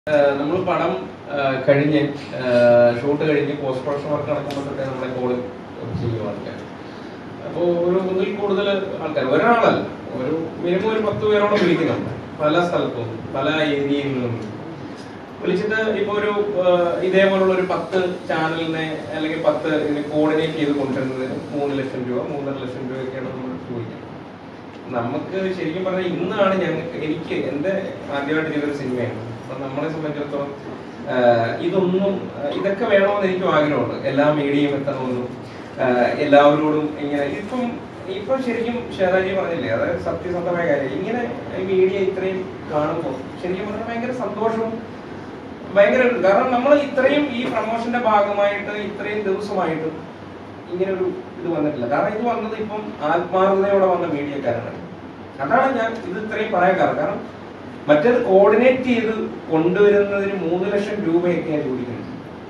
നമ്മൾ പടം ആ, കഴിഞ്ഞ് ഷൂട്ട് കഴിഞ്ഞ് പോസ്റ്റ് പ്രൊഡക്ഷൻ വർക്ക് നടക്കുമ്പോൾ തൊട്ടേ നമ്മളെ കോൾ ചെയ്യും ആൾക്കാർ അപ്പോൾ ഒരു ഒന്നിൽ കൂടുതൽ ആൾക്കാർ ഒരാളല്ല ഒരു മിനിമം ഒരു പത്ത് പേരോളം വിളിക്കുന്നുണ്ട് പല സ്ഥലത്തും പല ഏരിയയിൽ നിന്നും വിളിച്ചിട്ട് ഇപ്പൊ ഒരു ആ, ഇതേപോലുള്ള ഒരു പത്ത് ചാനലിനെ അല്ലെങ്കിൽ പത്ത് ഇതിനെ കോർഡിനേറ്റ് ചെയ്ത് കൊണ്ടുവരുന്നതിന് മൂന്ന് ലക്ഷം രൂപ മൂന്നര ലക്ഷം രൂപയൊക്കെയാണ് നമ്മൾ ചോദിക്കുന്നത് നമുക്ക് ശരിക്കും പറഞ്ഞാൽ ഇന്നാണ് ഞങ്ങൾക്ക് എനിക്ക് എന്റെ ആദ്യമായിട്ട് ചെയ്തൊരു സിനിമയാണ് അപ്പൊ നമ്മളെ സംബന്ധിച്ചിടത്തോളം ആ, ഇതൊന്നും ആ, ഇതൊക്കെ വേണമെന്ന് എനിക്കും ആഗ്രഹമുണ്ട് എല്ലാ മീഡിയയും എത്തണമെന്നും ആ, എല്ലാവരോടും ഇങ്ങനെ ഇപ്പം ഇപ്പൊ ശരിക്കും ഷെഹറാജി പറഞ്ഞില്ലേ അതായത് സത്യസന്ധമായ കാര്യം ഇങ്ങനെ ഈ മീഡിയ ഇത്രയും കാണുമ്പോൾ ശരിക്കും പറഞ്ഞാൽ ഭയങ്കര സന്തോഷവും ഭയങ്കര കാരണം നമ്മൾ ഇത്രയും ഈ പ്രൊമോഷന്റെ ഭാഗമായിട്ട് ഇത്രയും ദിവസമായിട്ടും ഇങ്ങനെ ഒരു ഇത് വന്നിട്ടില്ല കാരണം ഇത് വന്നത് ഇപ്പം ആത്മാർത്ഥതയോടെ വന്ന മീഡിയക്കാരാണ് അതാണ് ഞാൻ ഇത് ഇത്രയും പറയാൻ കാരണം കാരണം മറ്റേത് കോർഡിനേറ്റ് ചെയ്ത് കൊണ്ടുവരുന്നതിന് മൂന്ന് ലക്ഷം രൂപയൊക്കെയാണ് ചോദിക്കുന്നത്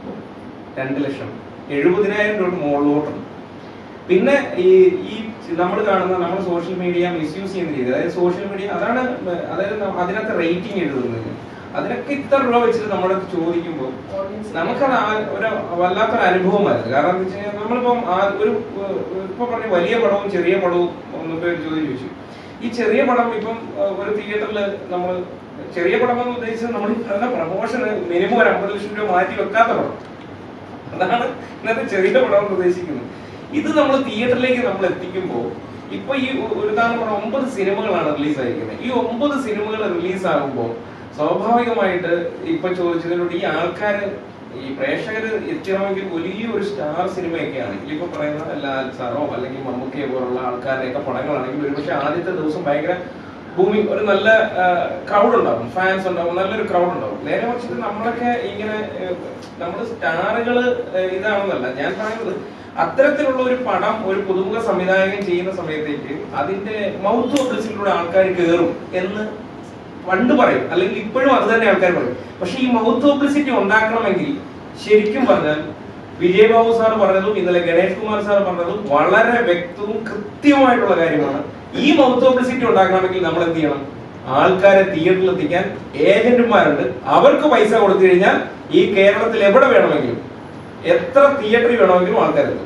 രണ്ട് ലക്ഷം എഴുപതിനായിരം രൂപ മുകളിലോട്ടുണ്ട് പിന്നെ ഈ ഈ നമ്മൾ കാണുന്ന നമ്മൾ സോഷ്യൽ മീഡിയ മിസ്യൂസ് ചെയ്യുന്ന രീതി അതായത് സോഷ്യൽ മീഡിയ അതാണ് അതായത് ന- അതിനകത്ത് റേറ്റിംഗ് എഴുതുന്നത് അതിനൊക്കെ ഇത്ര രൂപ വെച്ചിട്ട് നമ്മളടുത്ത് ചോദിക്കുമ്പോൾ നമുക്കത് ആ- ഒരു വല്ലാത്തൊരു അനുഭവമായിരുന്നു കാരണം എന്താ വെച്ച് കഴിഞ്ഞാൽ നമ്മളിപ്പം ആ ഒരു ഏഹ്, ഇപ്പൊ പറഞ്ഞ വലിയ പടവും ചെറിയ പടവും ഒന്നും പേര് ചോദ്യം ചോദിച്ചു ഈ ചെറിയ പടം ഇപ്പം ഏഹ്, ഒരു തിയേറ്ററിൽ നമ്മൾ ചെറിയ പടം എന്ന് ഉദ്ദേശിച്ചത് നമ്മൾ പറഞ്ഞ പ്രമോഷന് മിനിമം ഒരു അമ്പത് ലക്ഷം രൂപ മാറ്റി വെക്കാത്ത പടം അതാണ് ഇന്നത്തെ ചെറിയ പടം എന്ന് ഉദ്ദേശിക്കുന്നത് ഇത് നമ്മൾ തിയേറ്ററിലേക്ക് നമ്മൾ എത്തിക്കുമ്പോൾ ഇപ്പൊ ഈ ഒ- ഒരു ഉദാഹരണം പറഞ്ഞ ഒമ്പത് സിനിമകളാണ് റിലീസ് ആയിരിക്കുന്നത് ഈ ഒമ്പത് സിനിമകൾ റിലീസ് ആകുമ്പോൾ സ്വാഭാവികമായിട്ട് ഇപ്പൊ ചോദിച്ചതിനോട് ഈ ആൾക്കാര് ഈ പ്രേക്ഷകർ എത്തണമെങ്കിൽ വലിയൊരു സ്റ്റാർ സിനിമയൊക്കെ ആണെങ്കിൽ ഇപ്പൊ പറയുന്ന ലാൽ സാറോ അല്ലെങ്കിൽ മമ്മൂക്കയെ പോലുള്ള ആൾക്കാരുടെയൊക്കെ പടങ്ങളാണെങ്കിൽ ഒരുപക്ഷെ ആദ്യത്തെ ദിവസം ഭയങ്കര ഭൂമി ഒരു നല്ല ക്രൗഡ് ഉണ്ടാവും ഫാൻസ് ഉണ്ടാവും നല്ലൊരു ക്രൗഡ് ഉണ്ടാവും നേരെ മറിച്ചിട്ട് നമ്മളൊക്കെ ഇങ്ങനെ നമ്മൾ സ്റ്റാറുകള് ഇതാണെന്നല്ല ഞാൻ പറയുന്നത് അത്തരത്തിലുള്ള ഒരു പടം ഒരു പുതുമുഖ സംവിധായകൻ ചെയ്യുന്ന സമയത്തേക്ക് അതിന്റെ മൗത്ത് പബ്ലിസിറ്റിയിലൂടെ ആൾക്കാർ കയറും എന്ന് പണ്ട് പറയും അല്ലെങ്കിൽ ഇപ്പോഴും അത് തന്നെ ആൾക്കാർ പറയും പക്ഷെ ഈ മൗത്ത് പബ്ലിസിറ്റി ഉണ്ടാക്കണമെങ്കിൽ ശരിക്കും പറഞ്ഞാൽ വിജയബാബു സാർ പറഞ്ഞതും ഇന്നലെ ഗണേഷ് കുമാർ സാർ പറഞ്ഞതും വളരെ വ്യക്തവും കൃത്യമായിട്ടുള്ള കാര്യമാണ് ഈ മൗത്ത് പബ്ലിസിറ്റി ഉണ്ടാക്കണമെങ്കിൽ നമ്മൾ എന്ത് ചെയ്യണം ആൾക്കാരെ തിയേറ്ററിൽ എത്തിക്കാൻ ഏജന്റുമാരുണ്ട് അവർക്ക് പൈസ കൊടുത്തു കഴിഞ്ഞാൽ ഈ കേരളത്തിൽ എവിടെ വേണമെങ്കിലും എത്ര തിയേറ്ററിൽ വേണമെങ്കിലും ആൾക്കാരെത്തും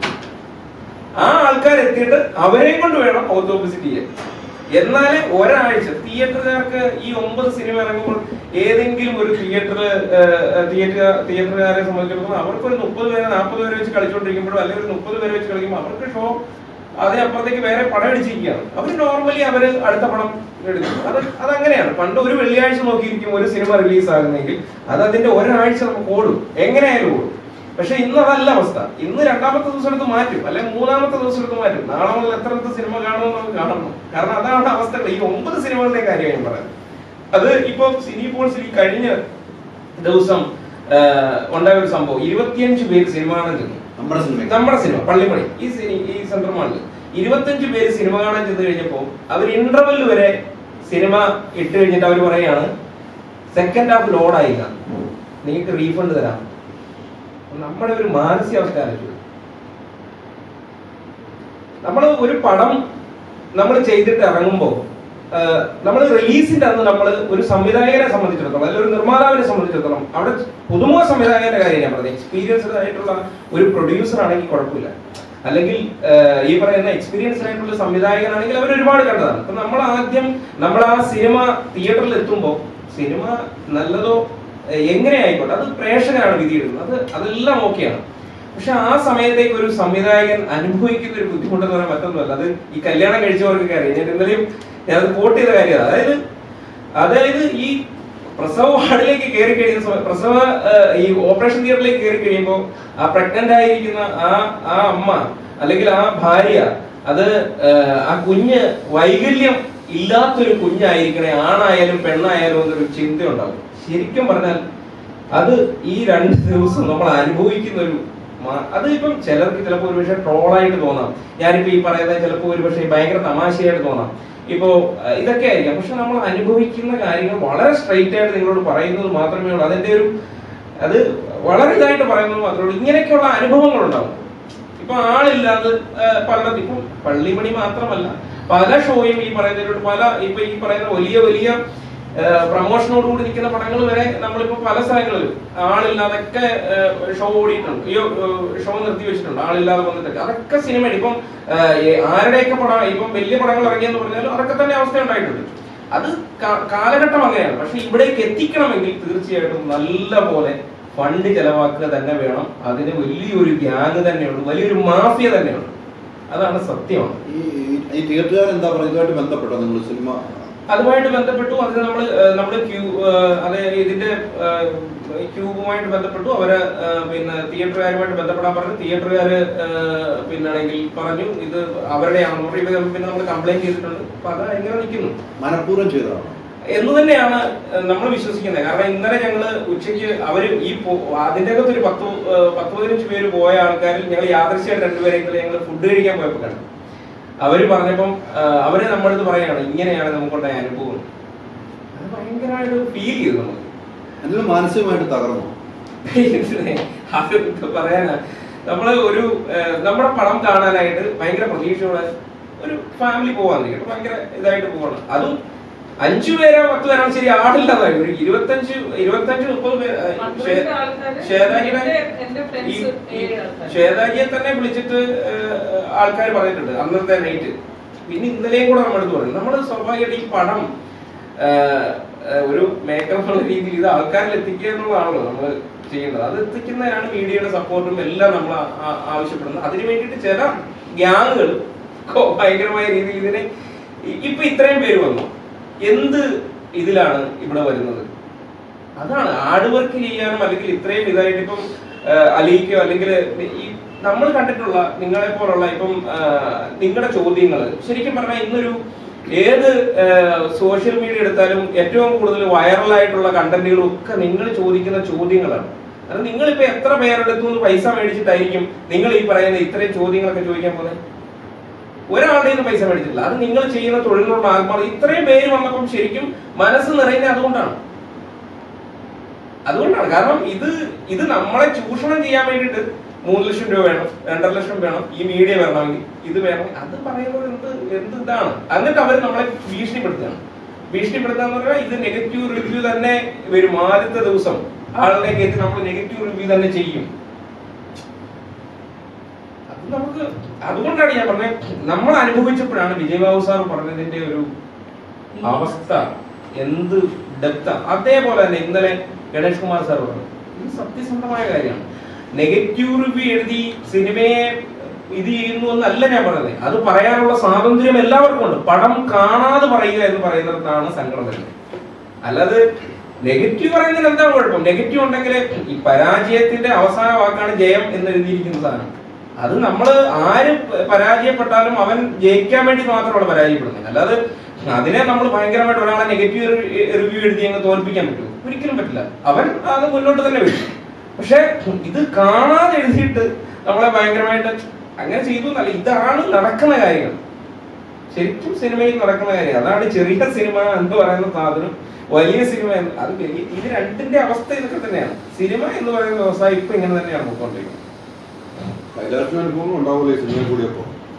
ആ ആൾക്കാർ എത്തിയിട്ട് അവരെയും കൊണ്ട് വേണം മൗത്ത് പബ്ലിസിറ്റി ചെയ്യാൻ എന്നാലേ ഒരാഴ്ച തിയേറ്ററുകാർക്ക് ഈ ഒമ്പത് സിനിമ ഇറങ്ങുമ്പോൾ ഏതെങ്കിലും ഒരു തിയേറ്റർ തിയേറ്റർ തിയേറ്ററുകാരെ സംബന്ധിച്ചിടത്തോളം അവർക്ക് ഒരു മുപ്പത് പേരെ നാൽപ്പത് പേരെ വെച്ച് കളിച്ചുകൊണ്ടിരിക്കുമ്പോഴോ അല്ലെങ്കിൽ ഒരു മുപ്പത് പേരെ വെച്ച് കളിക്കുമ്പോൾ അവർക്ക് ഷോ അതിനപ്പുറത്തേക്ക് വേറെ പടം അടിച്ചിരിക്കുകയാണ് അവർ നോർമലി അവര് അടുത്ത പടം എടുക്കും അത് അതങ്ങനെയാണ് പണ്ട് ഒരു വെള്ളിയാഴ്ച നോക്കിയിരിക്കും ഒരു സിനിമ റിലീസ് ആകുന്നെങ്കിൽ അത് അതിന്റെ ഒരാഴ്ച നമുക്ക് ഓടും എങ്ങനെയായാലും ഓടും പക്ഷെ ഇന്ന് അതല്ല അവസ്ഥ ഇന്ന് രണ്ടാമത്തെ ദിവസം എടുത്ത് മാറ്റും അല്ലെങ്കിൽ മൂന്നാമത്തെ ദിവസം എടുത്ത് മാറ്റും നാളെ മുതൽ എത്രത്തെ സിനിമ കാണുമെന്ന് നമുക്ക് കാണണം കാരണം അതാണ് അവസ്ഥകൾ ഈ ഒമ്പത് സിനിമകളുടെ കാര്യം ഞാൻ പറയുന്നത് അത് ഇപ്പൊ സിനി പോൾസിൽ ഈ കഴിഞ്ഞ ദിവസം ആ, ഉണ്ടായ ഒരു സംഭവം ഇരുപത്തിയഞ്ച് പേര് സിനിമ കാണാൻ ചെന്നു നമ്മുടെ സിനിമ നമ്മുടെ സിനിമ പള്ളിമണി ഈ സിനി ഈ സെൻട്രൽ മാളിൽ ഇരുപത്തഞ്ച് പേര് സിനിമ കാണാൻ ചെന്ന് കഴിഞ്ഞപ്പോ അവർ ഇന്റർവെൽ വരെ സിനിമ ഇട്ട് കഴിഞ്ഞിട്ട് അവർ പറയാണ് സെക്കൻഡ് ഹാഫ് ലോഡായില്ല നിങ്ങൾക്ക് റീഫണ്ട് തരാം നമ്മുടെ ഒരു മാനസികാവസ്ഥ ആലോചിച്ചു നമ്മൾ ഒരു പടം നമ്മൾ ചെയ്തിട്ട് ഇറങ്ങുമ്പോൾ നമ്മൾ റിലീസിന്റെ അന്ന് നമ്മൾ ഒരു സംവിധായകനെ സംബന്ധിച്ചിടത്തോളം അല്ലെങ്കിൽ ഒരു നിർമ്മാതാവിനെ സംബന്ധിച്ചിടത്തോളം അവിടെ പുതുമുഖ സംവിധായകന്റെ കാര്യം ഞാൻ പറഞ്ഞത് എക്സ്പീരിയൻസ്ഡ് ആയിട്ടുള്ള ഒരു പ്രൊഡ്യൂസർ ആണെങ്കിൽ കുഴപ്പമില്ല അല്ലെങ്കിൽ ആഹ്, ഈ പറയുന്ന എക്സ്പീരിയൻസ്ഡ് ആയിട്ടുള്ള സംവിധായകനാണെങ്കിൽ അവർ ഒരുപാട് കണ്ടതാണ് അപ്പൊ നമ്മൾ ആദ്യം നമ്മൾ ആ സിനിമ തിയേറ്ററിൽ എത്തുമ്പോൾ സിനിമ നല്ലതോ ഏഹ്, എങ്ങനെ ആയിക്കോട്ടെ അത് പ്രേക്ഷകരാണ് വിധിയിടുന്നത് അത് അതെല്ലാം ഓക്കെയാണ് പക്ഷെ ആ സമയത്തേക്ക് ഒരു സംവിധായകൻ അനുഭവിക്കുന്ന ഒരു ബുദ്ധിമുട്ടെന്ന് പറയാൻ മറ്റൊന്നുമല്ല അത് ഈ കല്യാണം കഴിച്ചവർക്കൊക്കെ അറിയാം ഞാൻ ഇന്നലെയും ഞാൻ അത് കോട്ട് ചെയ്ത കാര്യമാണ് അതായത് അതായത് ഈ പ്രസവ വാർഡിലേക്ക് കയറി കഴിയുന്ന സമയം പ്രസവ ഏഹ്, ഈ ഓപ്പറേഷൻ തിയേറ്ററിലേക്ക് കയറി കഴിയുമ്പോൾ ആ പ്രഗ്നന്റ് ആയിരിക്കുന്ന ആ ആ അമ്മ അല്ലെങ്കിൽ ആ ഭാര്യ അത് ഏഹ്, ആ കുഞ്ഞ് വൈകല്യം ഇല്ലാത്തൊരു കുഞ്ഞായിരിക്കണേ ആണായാലും പെണ്ണായാലും എന്നൊരു ചിന്ത ഉണ്ടാവും ശരിക്കും പറഞ്ഞാൽ അത് ഈ രണ്ട് ദിവസം നമ്മൾ അനുഭവിക്കുന്ന ഒരു മാ- അത് ഇപ്പം ചിലർക്ക് ചിലപ്പോൾ ഒരുപക്ഷെ ട്രോളായിട്ട് തോന്നാം ഞാനിപ്പോ ഈ പറയുന്നത് ചിലപ്പോൾ ഒരുപക്ഷെ ഭയങ്കര തമാശയായിട്ട് തോന്നാം ഇപ്പോ അഹ് ഇതൊക്കെ ആയിരിക്കാം പക്ഷെ നമ്മൾ അനുഭവിക്കുന്ന കാര്യങ്ങൾ വളരെ സ്ട്രൈറ്റ് ആയിട്ട് നിങ്ങളോട് പറയുന്നത് മാത്രമേ ഉള്ളൂ അതിന്റെ ഒരു അത് വളരെ ഇതായിട്ട് പറയുന്നത് മാത്രമേ ഉള്ളൂ ഇങ്ങനെയൊക്കെയുള്ള അനുഭവങ്ങൾ ഉണ്ടാവും ഇപ്പൊ ആളില്ലാതെ ഏഹ്, പലയിടത്തും ഇപ്പം പള്ളിമണി മാത്രമല്ല പല ഷോയും ഈ പറയുന്നതിലോട്ട് പല ഇപ്പൊ ഈ പറയുന്ന വലിയ വലിയ പ്രൊമോഷനോട് കൂടി നിൽക്കുന്ന പടങ്ങൾ വരെ നമ്മളിപ്പോ പല സ്ഥലങ്ങളിലും ആളില്ലാതൊക്കെ ഷോ ഓടിയിട്ടുണ്ട് ഈ ഷോ നിർത്തി വെച്ചിട്ടുണ്ട് ആളില്ലാതെ വന്നിട്ടൊക്കെ അതൊക്കെ സിനിമയാണ് ഇപ്പം ആ, ഏ- ആരുടെയൊക്കെ പടം ഇപ്പം വലിയ പടങ്ങൾ ഇറങ്ങിയെന്ന് പറഞ്ഞാലും അതൊക്കെ തന്നെ അവസ്ഥ ഉണ്ടായിട്ടുണ്ട് അത് കാ- കാലഘട്ടം അങ്ങനെയാണ് പക്ഷെ ഇവിടേക്ക് എത്തിക്കണമെങ്കിൽ തീർച്ചയായിട്ടും നല്ല പോലെ ഫണ്ട് ചെലവാക്കുക തന്നെ വേണം അതിന് വലിയൊരു ഗ്യാങ് തന്നെയുണ്ട് വലിയൊരു മാഫിയ തന്നെയുണ്ട് അതാണ് സത്യമാണ് ഈ ഈ തിയേറ്ററുകാർ എന്താ പറയുക ഇതുമായിട്ട് ബന്ധപ്പെട്ടോ നിങ്ങൾ സിനിമ അതുമായിട്ട് ബന്ധപ്പെട്ടു അതിന് നമ്മൾ നമ്മൾ ക്യൂ അത് ഇതിന്റെ ക്യൂബുമായിട്ട് ബന്ധപ്പെട്ടു അവര് ആ, പിന്നെ തിയേറ്ററുകാരുമായിട്ട് ബന്ധപ്പെടാൻ പറഞ്ഞു തിയേറ്ററുകാര് പിന്നാണെങ്കിൽ പറഞ്ഞു ഇത് അവരുടെയാണെന്ന് പറഞ്ഞു ഇത് പിന്നെ നമ്മൾ കംപ്ലൈന്റ് ചെയ്തിട്ടുണ്ട് അപ്പൊ അത് എങ്ങനെ നിൽക്കുന്നു മനഃപൂർവ്വം ചെയ്തതാണ് എന്ന് തന്നെയാണ് നമ്മൾ വിശ്വസിക്കുന്നത് കാരണം ഇന്നലെ ഞങ്ങള് ഉച്ചയ്ക്ക് അവര് ഈ പോ- അതിന്റെ അകത്ത് ഒരു പത്ത് ഏഹ് പത്ത് പതിനഞ്ച് പേര് പോയ ആൾക്കാരിൽ ഞങ്ങൾ യാദൃശ്യമായിട്ട് രണ്ടുപേരെ ഇന്നലെ ഞങ്ങൾ ഫുഡ് കഴിക്കാൻ പോയപ്പോ കണ്ടു അവര് പറഞ്ഞപ്പം ഏഹ് അവര് നമ്മളടുത്ത് പറയാണ് ഇങ്ങനെയാണ് നമുക്കുണ്ടായ അനുഭവം അത് ഭയങ്കരമായിട്ട് ഫീൽ ചെയ്തു നമുക്ക് എന്തെങ്കിലും മാനസികമായിട്ട് തകർന്നു അത് എന്ത് പറയാനാ നമ്മള് ഒരു ഏഹ്, നമ്മുടെ പടം കാണാനായിട്ട് ഭയങ്കര പ്രതീക്ഷയോടെ ഒരു ഫാമിലി പോവാന്ന് കേട്ടോ ഭയങ്കര ഇതായിട്ട് പോവാണ് അതും അഞ്ചു പേരോ പത്ത് പേരാണ് ശരി ആളില്ലാതായി ഒരു ഇരുപത്തഞ്ച് ഇരുപത്തഞ്ച് മുപ്പത് പേര് ഏഹ്, പന്ത്രണ്ട് ഷേ- ആൾക്കാര് ശ്വേതാജിയുടെ എന്റെ- എന്റെ friends ഈ- ഈ ഏഴ് ആൾക്കാര്. ശ്വേതാജിയെ തന്നെ വിളിച്ചിട്ട് ആൾക്കാർ പറഞ്ഞിട്ടുണ്ട് അന്നത്തെ നൈറ്റ് പിന്നെ ഇന്നലെയും കൂടെ നമ്മുടെ അടുത്ത് പറഞ്ഞു നമ്മൾ സ്വാഭാവികമായിട്ട് ഈ പടം ഏഹ്, ഏഹ്, ഒരു മേക്കർ എന്നുള്ള രീതിയിൽ ഇത് ആൾക്കാരിൽ എത്തിക്കുക എന്നുള്ളതാണല്ലോ നമ്മൾ ചെയ്യുന്നത് അത് എത്തിക്കുന്നതിനാണ് മീഡിയയുടെ സപ്പോർട്ടും എല്ലാം നമ്മൾ ആ- ആ- ആവശ്യപ്പെടുന്നത് അതിനു വേണ്ടിയിട്ട് ചില ഗ്യാങ്ങുകൾ ഭയങ്കരമായ രീതിയിൽ ഇതിനെ ഇ- ഇപ്പൊ ഇത്രയും പേര് വന്നു എന്ത് ഇതിലാണ് ഇവിടെ വരുന്നത് അതാണ് ഹാർഡ് വർക്ക് ചെയ്യാനും അല്ലെങ്കിൽ ഇത്രയും ഇതായിട്ട് ഇപ്പം ആഹ്, അലിയിക്കോ അല്ലെങ്കിൽ ഈ നമ്മൾ കണ്ടിട്ടുള്ള നിങ്ങളെ പോലുള്ള ഇപ്പം നിങ്ങളുടെ ചോദ്യങ്ങൾ ശരിക്കും പറഞ്ഞാൽ ഇന്നൊരു ഏത് സോഷ്യൽ മീഡിയ എടുത്താലും ഏറ്റവും കൂടുതൽ വൈറലായിട്ടുള്ള കണ്ടന്റുകളും ഒക്കെ നിങ്ങൾ ചോദിക്കുന്ന ചോദ്യങ്ങളാണ് കാരണം നിങ്ങളിപ്പോ എത്ര പേരെടുത്തു നിന്ന് പൈസ മേടിച്ചിട്ടായിരിക്കും നിങ്ങൾ ഈ പറയുന്ന ഇത്രയും ചോദ്യങ്ങളൊക്കെ ചോദിക്കാൻ പോകുന്നത് ഒരാളുടെ നിന്ന് പൈസ മേടിച്ചിട്ടില്ല അത് നിങ്ങൾ ചെയ്യുന്ന തൊഴിലിനുള്ള ആത്മാർത്ഥം ഇത്രയും പേര് വന്നപ്പം ശരിക്കും മനസ്സ് നിറയുന്നത് അതുകൊണ്ടാണ് അതുകൊണ്ടാണ് കാരണം ഇത് ഇത് നമ്മളെ ചൂഷണം ചെയ്യാൻ വേണ്ടിയിട്ട് മൂന്ന് ലക്ഷം രൂപ വേണം രണ്ടര ലക്ഷം വേണം ഈ മീഡിയ വരണമെങ്കിൽ ഇത് വേണം അത് പറയുന്നത് എന്ത് എന്ത് ഇതാണ് എന്നിട്ട് അവർ നമ്മളെ ഭീഷണിപ്പെടുത്തുകയാണ് ഭീഷണിപ്പെടുത്തുക എന്ന് പറഞ്ഞാൽ ഇത് നെഗറ്റീവ് റിവ്യൂ തന്നെ വരും ആദ്യത്തെ ദിവസം ആളുടെ കേട്ട് നമ്മൾ നെഗറ്റീവ് റിവ്യൂ തന്നെ ചെയ്യും അത് നമുക്ക് അതുകൊണ്ടാണ് ഞാൻ പറഞ്ഞത് നമ്മൾ അനുഭവിച്ചപ്പോഴാണ് വിജയബാബു സാർ പറഞ്ഞതിന്റെ ഒരു അവസ്ഥ എന്ത് ഡെപ്ത അതേപോലെ തന്നെ ഇന്നലെ ഗണേഷ് കുമാർ സാർ പറഞ്ഞു ഇത് സത്യസന്ധമായ കാര്യമാണ് നെഗറ്റീവ് റിവ്യൂ എഴുതി സിനിമയെ ഇത് ചെയ്യുന്നു എന്നല്ല ഞാൻ പറയുന്നത് അത് പറയാനുള്ള സ്വാതന്ത്ര്യം എല്ലാവർക്കും ഉണ്ട് പടം കാണാതെ പറയുക എന്ന് പറയുന്നിടത്താണ് സങ്കടം വരുന്നത് അല്ലാതെ നെഗറ്റീവ് പറയുന്നതിന് എന്താ കുഴപ്പം നെഗറ്റീവ് ഉണ്ടെങ്കിൽ ഈ പരാജയത്തിന്റെ അവസാന വാക്കാണ് ജയം എന്ന് എഴുതിയിരിക്കുന്ന സാധനം അത് നമ്മൾ ആര് പരാജയപ്പെട്ടാലും അവൻ ജയിക്കാൻ വേണ്ടി മാത്രമാണ് പരാജയപ്പെടുന്നത് അല്ലാതെ അതിനെ നമ്മൾ ഭയങ്കരമായിട്ട് ഒരാളെ നെഗറ്റീവ് റിവ്യൂ എഴുതി അങ്ങ് തോൽപ്പിക്കാൻ പറ്റുമോ ഒരിക്കലും പറ്റില്ല അവൻ അത് മുന്നോട്ട് തന്നെ വരും പക്ഷെ ഇത് കാണാതെ എഴുതിയിട്ട് നമ്മളെ ഭയങ്കരമായിട്ട് അങ്ങനെ ചെയ്തു എന്നല്ല ഇതാണ് നടക്കുന്ന കാര്യങ്ങൾ ശരിക്കും സിനിമയിൽ നടക്കുന്ന കാര്യം അതാണ് ചെറിയ സിനിമ എന്ന് പറയുന്ന സാധനം വലിയ സിനിമ എന്ന് അത് വലിയ- ഇത് രണ്ടിന്റെ അവസ്ഥ ഇതൊക്കെ തന്നെയാണ് സിനിമ എന്ന് പറയുന്ന വ്യവസായം ഇപ്പൊ ഇങ്ങനെ തന്നെയാണ് പോയിക്കൊണ്ടിരിക്കുന്നത് എല്ലാവർക്കും അനുഭവം ഉണ്ടാവില്ല ഈ സിനിമയിൽ കൂടിയപ്പോ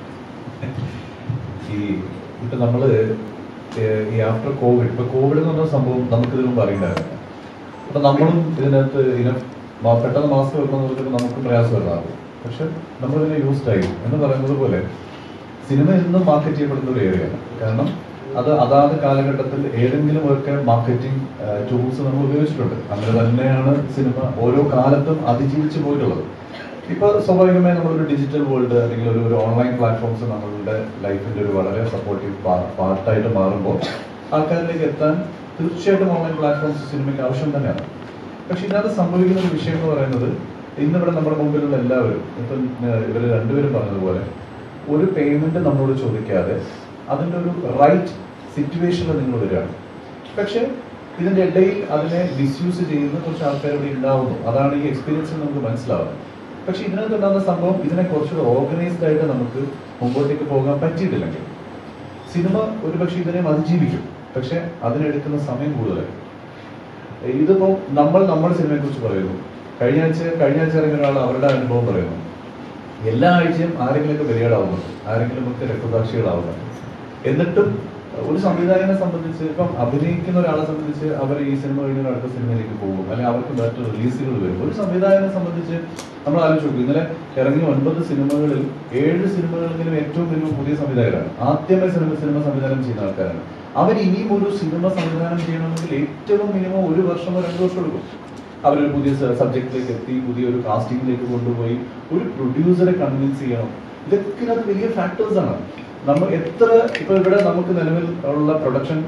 ഈ ഇപ്പൊ നമ്മള് ഏഹ് ഈ ആഫ്റ്റർ കോവിഡ് ഇപ്പൊ കോവിഡ് എന്ന് പറഞ്ഞ സംഭവം നമുക്ക് ഇതിനു മുമ്പ് അറിയണ്ടായിരുന്നു അപ്പൊ നമ്മളും ഇതിനകത്ത് ഇനം മാ- പെട്ടെന്ന് മാസ്ക് വെക്കുന്നവർക്ക് നമുക്ക് പ്രയാസം ഉണ്ടാകും പക്ഷെ നമ്മൾ ഇതിനെ യൂസ്ഡ് ആയി എന്ന് പറയുന്നത് പോലെ സിനിമ എന്നും മാർക്കറ്റ് ചെയ്യപ്പെടുന്ന ഒരു ഏരിയയാണ് കാരണം അത് അതാത് കാലഘട്ടത്തിൽ ഏതെങ്കിലും ഒക്കെ മാർക്കറ്റിംഗ് ടൂൾസ് നമ്മൾ ഉപയോഗിച്ചിട്ടുണ്ട് അങ്ങനെ തന്നെയാണ് സിനിമ ഓരോ കാലത്തും അതിജീവിച്ച് പോയിട്ടുള്ളത് ഇപ്പൊ സ്വാഭാവികമായി നമ്മളൊരു ഡിജിറ്റൽ വേൾഡ് അല്ലെങ്കിൽ ഒരു ഒരു ഓൺലൈൻ പ്ലാറ്റ്ഫോംസ് നമ്മളുടെ ലൈഫിന്റെ ഒരു വളരെ സപ്പോർട്ടീവ് പാർട്ടായിട്ട് മാറുമ്പോൾ ആൾക്കാരിലേക്ക് എത്താൻ തീർച്ചയായിട്ടും ഓൺലൈൻ പ്ലാറ്റ്ഫോംസ് സിനിമയ്ക്ക് ആവശ്യം തന്നെയാണ് പക്ഷെ ഇതിനകത്ത് സംഭവിക്കുന്ന ഒരു വിഷയം എന്ന് പറയുന്നത് ഇന്നിവിടെ നമ്മുടെ മുമ്പിലുള്ള എല്ലാവരും ഇപ്പം ഇവർ രണ്ടുപേരും പറഞ്ഞതുപോലെ ഒരു പേയ്മെന്റ് നമ്മളോട് ചോദിക്കാതെ അതിന്റെ ഒരു റൈറ്റ് സിറ്റുവേഷനിൽ നിങ്ങൾ വരികയാണ് പക്ഷെ ഇതിന്റെ ഇടയിൽ അതിനെ മിസ്യൂസ് ചെയ്യുന്ന കുറച്ച് ആൾക്കാർ ഇവിടെ ഉണ്ടാവുന്നു അതാണ് ഈ എക്സ്പീരിയൻസിൽ നമുക്ക് മനസ്സിലാവുന്നത് പക്ഷെ ഇതിനകത്ത് ഉണ്ടാകുന്ന സംഭവം ഇതിനെ കുറച്ചുകൂടെ ഓർഗനൈസ്ഡ് ആയിട്ട് നമുക്ക് മുമ്പോട്ടേക്ക് പോകാൻ പറ്റിയിട്ടില്ലെങ്കിൽ സിനിമ ഒരുപക്ഷെ ഇതിനെ അതിജീവിക്കും പക്ഷെ അതിനെടുക്കുന്ന സമയം കൂടുതലായി ഇതിപ്പോ നമ്മൾ നമ്മുടെ സിനിമയെ കുറിച്ച് പറയുന്നു കഴിഞ്ഞ ആഴ്ച കഴിഞ്ഞ ആഴ്ച ഇറങ്ങിയ ഒരാൾ അവരുടെ അനുഭവം പറയുന്നു എല്ലാ ആഴ്ചയും ആരെങ്കിലുമൊക്കെ ബലിയാടാവുന്നുണ്ട് ആരെങ്കിലും ഒക്കെ രക്തസാക്ഷികളാവുന്നുണ്ട് എന്നിട്ടും ഒരു സംവിധായകനെ സംബന്ധിച്ച് ഇപ്പം അഭിനയിക്കുന്ന ഒരാളെ സംബന്ധിച്ച് അവർ ഈ സിനിമ കഴിഞ്ഞ അടുത്ത സിനിമയിലേക്ക് പോകും അല്ലെങ്കിൽ അവർക്ക് മറ്റു റിലീസുകൾ വരും ഒരു സംവിധായകനെ സംബന്ധിച്ച് നമ്മൾ ആലോചിച്ച് നോക്കും ഇന്നലെ ഇറങ്ങിയ ഒൻപത് സിനിമകളിൽ ഏഴ് സിനിമകളെങ്കിലും ഏറ്റവും വലിയ പുതിയ സംവിധായകരാണ് ആദ്യമേ സിനിമ സിനിമ സംവിധാനം ചെയ്യുന്ന ആൾക്കാരാണ് അവർ ഇനിയും ഒരു സിനിമ സംവിധാനം ചെയ്യണമെങ്കിൽ ഏറ്റവും മിനിമം ഒരു വർഷമോ രണ്ടു വർഷം എടുക്കും അവരൊരു പുതിയ സബ്ജക്റ്റിലേക്ക് എത്തി പുതിയൊരു കാസ്റ്റിംഗിലേക്ക് കൊണ്ടുപോയി ഒരു പ്രൊഡ്യൂസറെ കൺവിൻസ് ചെയ്യണം ഇതൊക്കെ അത് വലിയ ഫാക്ടേഴ്സ് ആണ് നമ്മൾ എത്ര ഇപ്പൊ ഇവിടെ നമുക്ക് നിലവിൽ ഉള്ള പ്രൊഡക്ഷൻ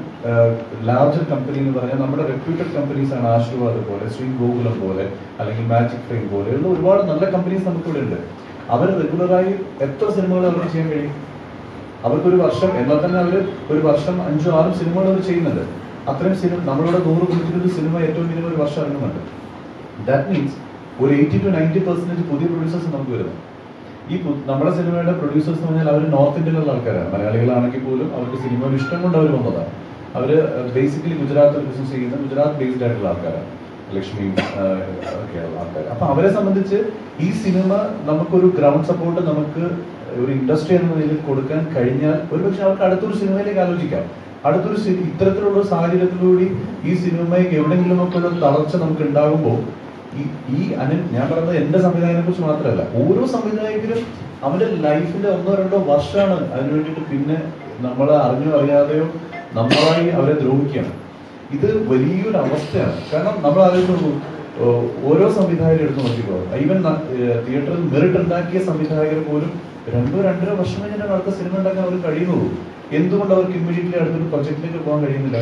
ലാർജർ കമ്പനി എന്ന് പറഞ്ഞാൽ നമ്മുടെ റെപ്യൂട്ടഡ് കമ്പനീസ് ആണ് ആശീർവാദ് പോലെ ശ്രീ ഗോകുലം പോലെ അല്ലെങ്കിൽ മാജിക് ഫ്രെയിം പോലെയുള്ള ഒരുപാട് നല്ല കമ്പനീസ് നമുക്ക് ഇവിടെ ഉണ്ട് അവർ റെഗുലറായി എത്ര സിനിമകൾ അവർക്ക് ചെയ്യാൻ കഴിയും അവർക്കൊരു വർഷം എന്നാൽ തന്നെ അവർ ഒരു വർഷം അഞ്ചോ ആറും സിനിമകൾ അവർ ചെയ്യുന്നുണ്ട് അത്രയും സിനിമ നമ്മളിവിടെ നൂറ് നൂറ്റി സിനിമ ഏറ്റവും മിനിമം ഒരു വർഷം ഇറങ്ങുന്നുണ്ട് ദാറ്റ് മീൻസ് ഒരു എയ്റ്റി ടു നയൻറ്റി പെർസെന്റേജ് പുതിയ പ്രൊഡ്യൂസേഴ്സ് നമുക്ക് വരുന്നു ഈ പു- നമ്മുടെ സിനിമയുടെ പ്രൊഡ്യൂസേഴ്സ് എന്ന് പറഞ്ഞാൽ അവർ നോർത്ത് ഇന്ത്യയിലുള്ള ആൾക്കാരാണ് മലയാളികളാണെങ്കിൽ പോലും അവർക്ക് സിനിമ ഇഷ്ടം കൊണ്ട് അവർ വന്നതാണ് അവർ ബേസിക്കലി ഗുജറാത്തിൽ ബിസിനസ് ചെയ്യുന്ന ഗുജറാത്ത് ബേസ്ഡ് ആയിട്ടുള്ള ആൾക്കാരാണ് ലക്ഷ്മി ഒക്കെയുള്ള ആൾക്കാർ അപ്പൊ അവരെ സംബന്ധിച്ച് ഈ സിനിമ നമുക്കൊരു ഗ്രൗണ്ട് സപ്പോർട്ട് നമുക്ക് ഒരു ഇൻഡസ്ട്രി എന്ന നിലയിൽ കൊടുക്കാൻ കഴിഞ്ഞാൽ ഒരുപക്ഷെ അവർക്ക് അടുത്തൊരു സിനിമയിലേക്ക് ആലോചിക്കാം അടുത്തൊരു സി- ഇത്തരത്തിലുള്ള ഒരു സാഹചര്യത്തിലൂടെ ഈ സിനിമയ്ക്ക് എവിടെയെങ്കിലും ഒക്കെ ഒരു തളർച്ച നമുക്ക് ഉണ്ടാകുമ്പോൾ ഈ ഈ അനിൽ ഞാൻ പറയുന്നത് എന്റെ സംവിധായകനെ കുറിച്ച് മാത്രമല്ല ഓരോ സംവിധായകരും അവന്റെ ലൈഫിന്റെ ഒന്നോ രണ്ടോ വർഷമാണ് അതിനു വേണ്ടിയിട്ട് പിന്നെ നമ്മൾ അറിഞ്ഞോ അറിയാതെയോ നമ്മളായി അവരെ ദ്രോഹിക്കുകയാണ് ഇത് വലിയൊരു അവസ്ഥയാണ് കാരണം നമ്മൾ ആലോചിച്ചു ഓരോ സംവിധായകരും എടുത്ത് നോക്കിക്കോ ഈവൻ തിയേറ്ററിൽ മെറിറ്റ് ഉണ്ടാക്കിയ സംവിധായകർ പോലും രണ്ടോ രണ്ടര വർഷം കഴിഞ്ഞാൽ അടുത്ത സിനിമ ഉണ്ടാക്കാൻ അവർ കഴിയുന്നുള്ളൂ എന്തുകൊണ്ട് അവർക്ക് ഇമ്മീഡിയറ്റ്ലി അടുത്തൊരു പ്രൊജക്റ്റിലേക്ക് പോകാൻ കഴിയുന്നില്ല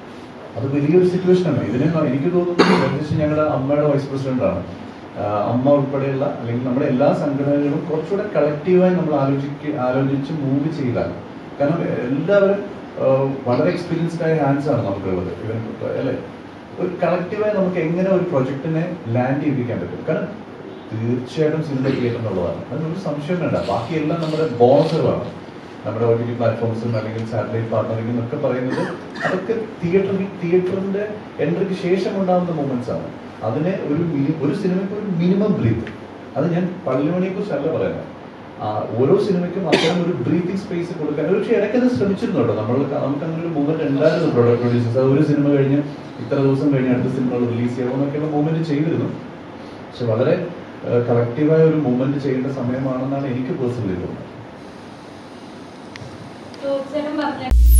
അത് വലിയൊരു സിറ്റുവേഷൻ ആണ് ഇതിനെ ന- എനിക്ക് തോന്നുന്നു പ്രത്യേകിച്ച് ഞങ്ങളുടെ അമ്മയുടെ വൈസ് പ്രസിഡന്റ് ആണ് ആഹ് അമ്മ ഉൾപ്പെടെയുള്ള അല്ലെങ്കിൽ നമ്മുടെ എല്ലാ സംഘടനകളും കുറച്ചുകൂടെ കളക്റ്റീവായി നമ്മൾ ആലോചിക്ക ആലോചിച്ച് മൂവ് ചെയ്താൽ കാരണം എല്ലാവരും ആഹ് വളരെ എക്സ്പീരിയൻസ്ഡ് ആയ ഹാൻഡ്സ് ആണ് നമുക്കുള്ളത് ഇവൻ അല്ലെ ഒരു കളക്റ്റീവായി നമുക്ക് എങ്ങനെ ഒരു പ്രൊജക്ടിനെ ലാൻഡ് ചെയ്യിപ്പിക്കാൻ പറ്റും കാരണം തീർച്ചയായിട്ടും സിനിമ തിയേറ്റർ എന്നുള്ളതാണ് അതിനൊരു സംശയം വേണ്ട ബാക്കിയെല്ലാം നമ്മുടെ ബോണസുകളാണ് നമ്മുടെ ഒ ടി ടി പ്ലാറ്റ്ഫോംസും അല്ലെങ്കിൽ സാറ്റലൈറ്റ് പാർട്ണറിംഗ് എന്നൊക്കെ പറയുന്നത് അതൊക്കെ തിയേറ്ററിൽ തിയേറ്ററിന്റെ എൻട്രിക്ക് ശേഷം ഉണ്ടാകുന്ന മൂമെന്റ്സ് ആണ് അതിനെ ഒരു മിനി ഒരു സിനിമയ്ക്ക് ഒരു മിനിമം ബ്രീത്ത് അത് ഞാൻ പള്ളിമണിയെ കുറിച്ചല്ല പറയുന്നത് ആ, ഓരോ സിനിമയ്ക്കും അത്തരം ഒരു ബ്രീത്തിങ് സ്പേസ് കൊടുക്കാൻ ഒരു പക്ഷേ ഇടയ്ക്കത് ശ്രമിച്ചിരുന്നു കേട്ടോ നമ്മൾ നമുക്ക് അങ്ങനെ ഒരു മൂവ്മെന്റ് ഉണ്ടായിരുന്നു പ്രൊഡക്ട് പ്രൊഡ്യൂസേഴ്സ് അത് ഒരു സിനിമ കഴിഞ്ഞ് ഇത്ര ദിവസം കഴിഞ്ഞ് അടുത്ത സിനിമകൾ റിലീസ് ചെയ്യാമെന്നൊക്കെയുള്ള മൂവ്മെന്റ് ചെയ്തിരുന്നു പക്ഷെ വളരെ കളക്റ്റീവായ ഒരു മൂവ്മെന്റ് ചെയ്യേണ്ട സമയമാണെന്നാണ് എനിക്ക് പേഴ്സണലി തോന്നുന്നത് ചേട്ടൻ പറഞ്ഞ